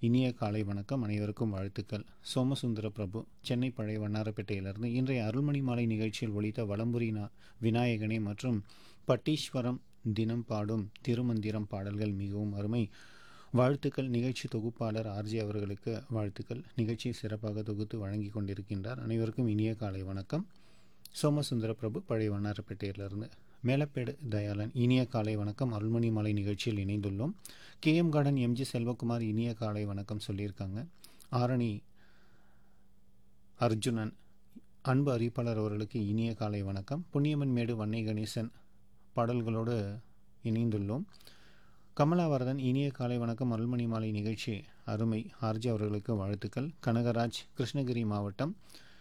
இனிய காலை வணக்கம் அனைவருக்கும் வாழ்த்துக்கள் சோமசுந்தர பிரபு சென்னை பழைய வண்ணாரப்பேட்டையிலிருந்து இன்றைய அருள்மணி மாலை நிகழ்ச்சியில் ஒலித்த வலம்புரி நா விநாயகனே மற்றும் பட்டீஸ்வரம் தினம் பாடும் திருமந்திரம் பாடல்கள் மிகவும் அருமை வாழ்த்துக்கள் நிகழ்ச்சி தொகுப்பாளர் ஆர்ஜே அவர்களுக்கு வாழ்த்துக்கள் நிகழ்ச்சியை சிறப்பாக தொகுத்து வழங்கி கொண்டிருக்கின்றார் அனைவருக்கும் இனிய காலை வணக்கம் சோமசுந்தர பிரபு பழைய வண்ணாரப்பேட்டையிலிருந்து மேலப்பேடு தயாளன் இனிய காலை வணக்கம் அருள்மணி மாலை நிகழ்ச்சியில் இணைந்துள்ளோம் கேஎம் கார்டன் எம்ஜி செல்வகுமார் இனிய காலை வணக்கம் சொல்லியிருக்காங்க ஆரணி அர்ஜுனன் அன்பு அறிவிப்பாளர் அவர்களுக்கு இனிய காலை வணக்கம் புண்ணியமன் மேடு வன்னை கணேசன் பாடல்களோடு இணைந்துள்ளோம் கமலாவரதன் இனிய காலை வணக்கம் அருள்மணி மாலை நிகழ்ச்சி அருமை ஆர்ஜி அவர்களுக்கு வாழ்த்துக்கள் கனகராஜ் கிருஷ்ணகிரி மாவட்டம்